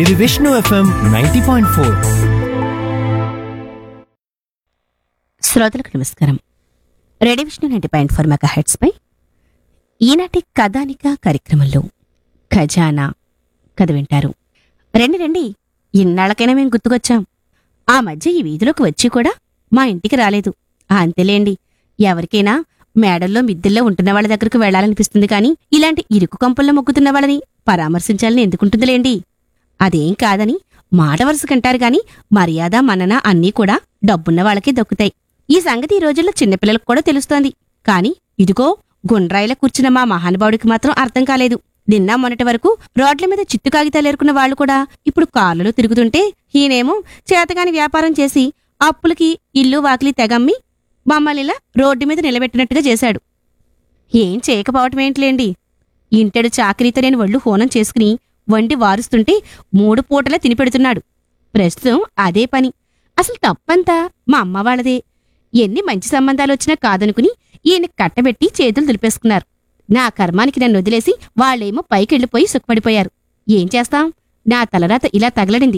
ఇది Vishnu FM ninety point four శ్రోతలకు నమస్కారం radio Vishnu ninety point four megahertz పై ఈనాటి కథానిక కార్యక్రమంలో ఖజానా కథ వింటారు రండి రండి ఇన్నాళ్ళకైనా మేము గుర్తుకొచ్చాం ఆ మధ్య ఈ వీధిలోకి వచ్చి కూడా మా ఇంటికి రాలేదు అంతేలేండి ఎవరికైనా మేడల్లో మిద్దెల్లో ఉంటున్న వాళ్ళ దగ్గరకు వెళ్లాలనిపిస్తుంది కానీ ఇలాంటి ఇరుకు కంపల్లో మొక్కుతున్న వాళ్ళని పరామర్శించాలని ఎందుకుంటుందిలేండి అదేం కాదని మాట వరుసకంటారు గాని మర్యాద మన్నన అన్నీ కూడా డబ్బున్న వాళ్ళకే దక్కుతాయి ఈ సంగతి ఈ రోజుల్లో చిన్నపిల్లలకు కూడా తెలుస్తోంది కాని ఇదిగో గుండ్రాయిల కూర్చున్న మా మహానుభావుడికి మాత్రం అర్థం కాలేదు నిన్న మొన్నటి వరకు రోడ్ల మీద చిత్తు కాగితాలు ఏరుకున్న వాళ్ళు కూడా ఇప్పుడు కార్లలో తిరుగుతుంటే ఈయనేమో చేతగాని వ్యాపారం చేసి అప్పులకి ఇల్లు వాకిలి తెగమ్మి మమ్మల్ని ఇలా రోడ్డు మీద నిలబెట్టినట్టుగా చేశాడు ఏం చేయకపోవటం ఏంటిలేండి ఇంటెడు చాకరీతో నేను ఒళ్ళు హోనం చేసుకుని వండి వారుస్తుంటే మూడు పూటలా తిని పెడుతున్నాడు ప్రస్తుతం అదే పని అసలు తప్పంతా మా అమ్మ వాళ్ళదే ఎన్ని మంచి సంబంధాలు వచ్చినా కాదనుకుని ఈయన కట్టబెట్టి చేతులు దులిపేసుకున్నారు నా కర్మానికి నన్ను వదిలేసి వాళ్ళేమో పైకెళ్ళిపోయి సుఖపడిపోయారు ఏం చేస్తాం నా తలరాత ఇలా తగలడింది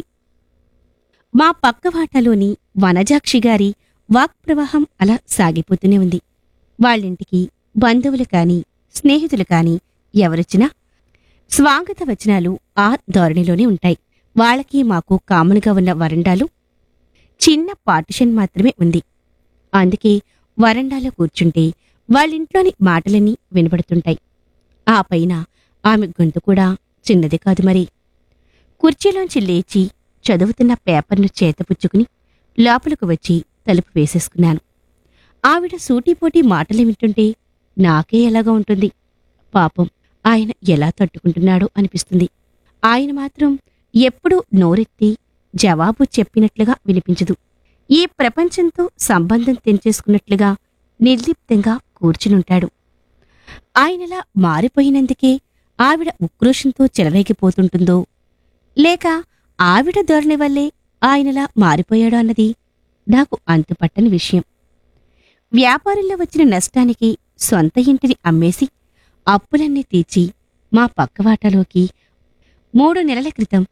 మా పక్కవాటలోని వనజాక్షి గారి వాక్ ప్రవాహం అలా సాగిపోతూనే ఉంది వాళ్ళింటికి బంధువులు కాని స్నేహితులు కాని ఎవరొచ్చినా స్వాగత వచనాలు ఆ ధోరణిలోనే ఉంటాయి వాళ్ళకి మాకు కామన్గా ఉన్న వరండాలు చిన్న పార్టిషన్ మాత్రమే ఉంది అందుకే వరండాలో కూర్చుంటే వాళ్ళింట్లోని మాటలన్నీ వినబడుతుంటాయి ఆ పైన ఆమె గొంతు కూడా చిన్నది కాదు మరి కుర్చీలోంచి లేచి చదువుతున్న పేపర్ను చేతపుచ్చుకుని లోపలకు వచ్చి తలుపు వేసేసుకున్నాను ఆవిడ సూటిపోటి మాటలు వింటుంటే నాకే ఎలాగా ఉంటుంది పాపం ఆయన ఎలా తట్టుకుంటున్నాడో అనిపిస్తుంది ఆయన మాత్రం ఎప్పుడూ నోరెత్తి జవాబు చెప్పినట్లుగా వినిపించదు ఈ ప్రపంచంతో సంబంధం తెంచేసుకున్నట్లుగా నిర్లిప్తంగా కూర్చునుంటాడు ఆయనలా మారిపోయినందుకే ఆవిడ ఉక్రోషంతో చెలరేగిపోతుంటుందో లేక ఆవిడ ధోరణి వల్లే ఆయనలా మారిపోయాడు అన్నది నాకు అంతుపట్టని విషయం వ్యాపారంలో వచ్చిన నష్టానికి సొంత ఇంటిని అమ్మేసి అప్పులన్నీ తీర్చి మా పక్కవాటలోకి మూడు నెలల క్రితం